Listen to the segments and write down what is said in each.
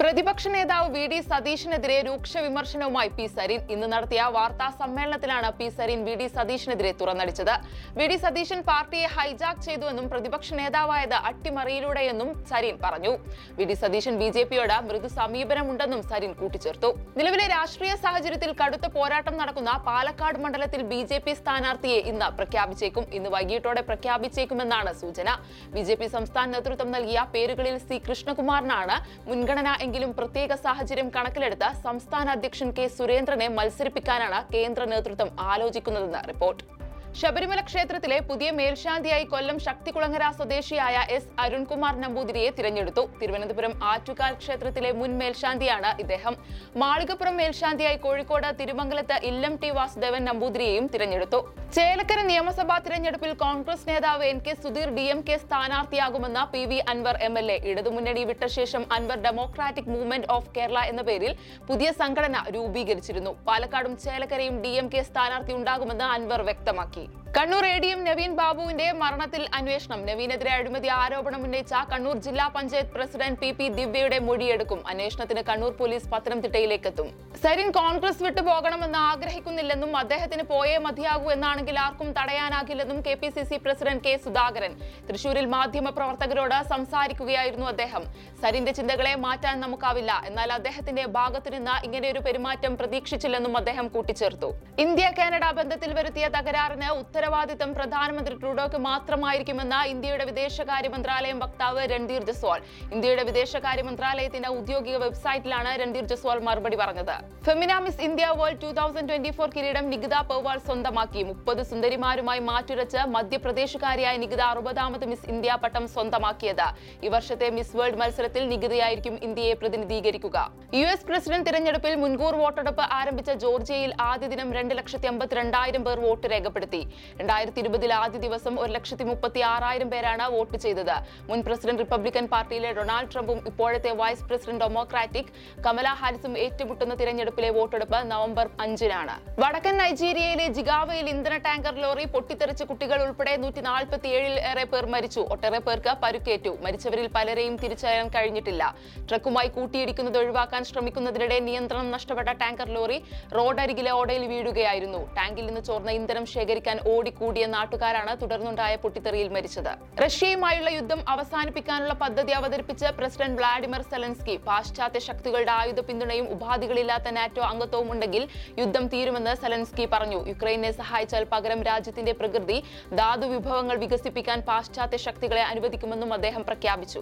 പ്രതിപക്ഷ നേതാവ് V D സതീഷിനെതിരെ രൂക്ഷ വിമർശനവുമായി പി സരീൻ ഇന്ന് നടത്തിയ വാർത്താ സമ്മേളനത്തിലാണ് പി സരീൻ വി ഡി സതീഷിനെതിരെ തുറന്നടിച്ചത് വി ഡി സതീശൻ പാർട്ടിയെ ഹൈജാക്ക് ചെയ്തുവെന്നും പ്രതിപക്ഷ നേതാവായത് അട്ടിമറിയിലൂടെയെന്നും സരീൻ പറഞ്ഞു V D Satheesan B J പിയോട് മൃദു സമീപനമുണ്ടെന്നും സരീൻ കൂട്ടിച്ചേർത്തു നിലവിലെ രാഷ്ട്രീയ സാഹചര്യത്തിൽ കടുത്ത പോരാട്ടം നടക്കുന്ന പാലക്കാട് മണ്ഡലത്തിൽ ബി ജെ പി സ്ഥാനാർത്ഥിയെ ഇന്ന് പ്രഖ്യാപിച്ചേക്കും ഇന്ന് വൈകിട്ടോടെ പ്രഖ്യാപിച്ചേക്കുമെന്നാണ് സൂചന ബി ജെ പി സംസ്ഥാന നേതൃത്വം നൽകിയ പേരുകളിൽ സി കൃഷ്ണകുമാറിനാണ് മുൻഗണന എങ്കിലും പ്രത്യേക സാഹചര്യം കണക്കിലെടുത്ത് സംസ്ഥാന അധ്യക്ഷൻ കെ സുരേന്ദ്രനെ മത്സരിപ്പിക്കാനാണ് കേന്ദ്ര നേതൃത്വം ആലോചിക്കുന്നതെന്ന് റിപ്പോർട്ട് ശബരിമല ക്ഷേത്രത്തിലെ പുതിയ മേൽശാന്തിയായി കൊല്ലം ശക്തികുളങ്ങര സ്വദേശിയായ എസ് അരുൺകുമാർ നമ്പൂതിരിയെ തിരഞ്ഞെടുത്തു തിരുവനന്തപുരം ആറ്റുകാൽ ക്ഷേത്രത്തിലെ മുൻ മേൽശാന്തിയാണ് ഇദ്ദേഹം മാളികപ്പുറം മേൽശാന്തിയായി കോഴിക്കോട് തിരുമംഗലത്ത് ഇല്ലം ടി വാസുദേവൻ നമ്പൂതിരിയെയും തിരഞ്ഞെടുത്തു ചേലക്കര നിയമസഭാ തിരഞ്ഞെടുപ്പിൽ കോൺഗ്രസ് നേതാവ് N K Sudheer D M K സ്ഥാനാർത്ഥിയാകുമെന്ന് P V Anvar M L A ഇടതുമുന്നണി വിട്ട ശേഷം Anvar Democratic Movement of Kerala എന്ന പേരിൽ പുതിയ സംഘടന രൂപീകരിച്ചിരുന്നു പാലക്കാടും ചേലക്കരയും ഡി എം കെ സ്ഥാനാർത്ഥി ഉണ്ടാകുമെന്ന് അൻവർ വ്യക്തമാക്കി Kannur A D M Naveen ബാബുവിന്റെ മരണത്തിൽ അന്വേഷണം നവീനെതിരെ അഴിമതി ആരോപണം ഉന്നയിച്ച കണ്ണൂർ ജില്ലാ പഞ്ചായത്ത് പ്രസിഡന്റ് പി പി ദിവ്യയുടെ മൊഴിയെടുക്കും അന്വേഷണത്തിന് കണ്ണൂർ പോലീസ് പത്തനംതിട്ടയിലേക്കെത്തും സരിൻ കോൺഗ്രസ് വിട്ടു പോകണമെന്ന് ആഗ്രഹിക്കുന്നില്ലെന്നും അദ്ദേഹത്തിന് പോയേ മതിയാകൂ എന്നാണെങ്കിൽ ആർക്കും തടയാനാകില്ലെന്നും K P C C president K Sudhakaran തൃശൂരിൽ മാധ്യമ പ്രവർത്തകരോട് സംസാരിക്കുകയായിരുന്നു അദ്ദേഹം സരിന്റെ ചിന്തകളെ മാറ്റാൻ നമുക്കാവില്ല എന്നാൽ അദ്ദേഹത്തിന്റെ ഭാഗത്തു നിന്ന് ഇങ്ങനെയൊരു പെരുമാറ്റം പ്രതീക്ഷിച്ചില്ലെന്നും അദ്ദേഹം കൂട്ടിച്ചേർത്തു ഇന്ത്യ കാനഡ ബന്ധത്തിൽ വരുത്തിയ തകരാറിന് ഉത്തരവാദിത്തം പ്രധാനമന്ത്രി ട്രൂഡോക്ക് മാത്രമായിരിക്കുമെന്ന് ഇന്ത്യയുടെ വിദേശകാര്യ മന്ത്രാലയം വക്താവ് രൺധീർ ജസ്വാൾ ഇന്ത്യയുടെ വിദേശകാര്യ മന്ത്രാലയത്തിന്റെ ഔദ്യോഗിക വെബ്സൈറ്റിലാണ് രൺധീർ ജസ്വാൾ മറുപടി പറഞ്ഞത് Femina Miss India World two thousand twenty four കിരീടം നികിത പവാൾ സ്വന്തമാക്കി മുപ്പത് സുന്ദരിമാരുമായി മാറ്റുരച്ച് മധ്യപ്രദേശുകാരിയായ നികിത അറുപതാമത് മിസ് ഇന്ത്യ പട്ടം സ്വന്തമാക്കിയത് ഈ വർഷത്തെ മിസ് വേൾഡ് മത്സരത്തിൽ നികിതയായിരിക്കും ഇന്ത്യയെ പ്രതിനിധീകരിക്കുക യു എസ് പ്രസിഡന്റ് തിരഞ്ഞെടുപ്പിൽ മുൻകൂർ വോട്ടെടുപ്പ് ആരംഭിച്ച ജോർജിയയിൽ ആദ്യ ദിനം രണ്ട് ലക്ഷത്തി അമ്പത്തിരണ്ടായിരം പേർ വോട്ട് രേഖപ്പെടുത്തി രണ്ടായിരത്തി ഇരുപതിൽ ആദ്യ ദിവസം ഒരു ലക്ഷത്തി മുപ്പത്തി ആറായിരം പേരാണ് വോട്ട് ചെയ്തത് മുൻ പ്രസിഡന്റ് റിപ്പബ്ലിക്കൻ പാർട്ടിയിലെ ഡൊണാൾഡ് ട്രംപും ഇപ്പോഴത്തെ വൈസ് പ്രസിഡന്റ് ഡെമോക്രാറ്റിക് കമല ഹാരിസും ഏറ്റുമുട്ടുന്ന തിരഞ്ഞെടുപ്പിലെ വോട്ടെടുപ്പ് നവംബർ അഞ്ചിനാണ് വടക്കൻ നൈജീരിയയിലെ ജിഗാവയിൽ ഇന്ധന ടാങ്കർ ലോറി പൊട്ടിത്തെറിച്ച് കുട്ടികൾ ഉൾപ്പെടെ നൂറ്റി നാൽപ്പത്തിയേഴിൽ ഏറെ പേർ മരിച്ചു ഒട്ടേറെ പേർക്ക് പരുക്കേറ്റു മരിച്ചവരിൽ പലരെയും തിരിച്ചറിയാൻ കഴിഞ്ഞിട്ടില്ല ട്രക്കുമായി കൂട്ടിയിടിക്കുന്നത് ഒഴിവാക്കാൻ ശ്രമിക്കുന്നതിനിടെ നിയന്ത്രണം നഷ്ടപ്പെട്ട ടാങ്കർ ലോറി റോഡരികിലെ ഓടയിൽ വീഴുകയായിരുന്നു ടാങ്കിൽ നിന്ന് ചോർന്ന ഇന്ധനം ശേഖരിക്കാൻ ഓടിക്കൂടിയ നാട്ടുകാരാണ് തുടർന്നുണ്ടായ പൊട്ടിത്തെറിയിൽ മരിച്ചത് റഷ്യയുമായുള്ള യുദ്ധം അവസാനിപ്പിക്കാനുള്ള പദ്ധതി അവതരിപ്പിച്ച് പ്രസിഡന്റ് വ്ളാഡിമിർ സെലൻസ്കി പാശ്ചാത്യ ശക്തികളുടെ ആയുധ പിന്തുണയും ഉപാധികളില്ലാത്ത നാറ്റോ അംഗത്വവും ഉണ്ടെങ്കിൽ യുദ്ധം തീരുമെന്ന് സെലൻസ്കി പറഞ്ഞു യുക്രൈനെ സഹായിച്ചാൽ പകരം രാജ്യത്തിന്റെ പ്രകൃതി ധാതു വിഭവങ്ങൾ വികസിപ്പിക്കാൻ പാശ്ചാത്യ ശക്തികളെ അനുവദിക്കുമെന്നും അദ്ദേഹം പ്രഖ്യാപിച്ചു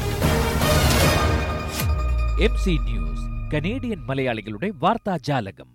എം സി ന്യൂസ് കനേഡിയൻ മലയാളികളുടെ വാർത്താജാലകം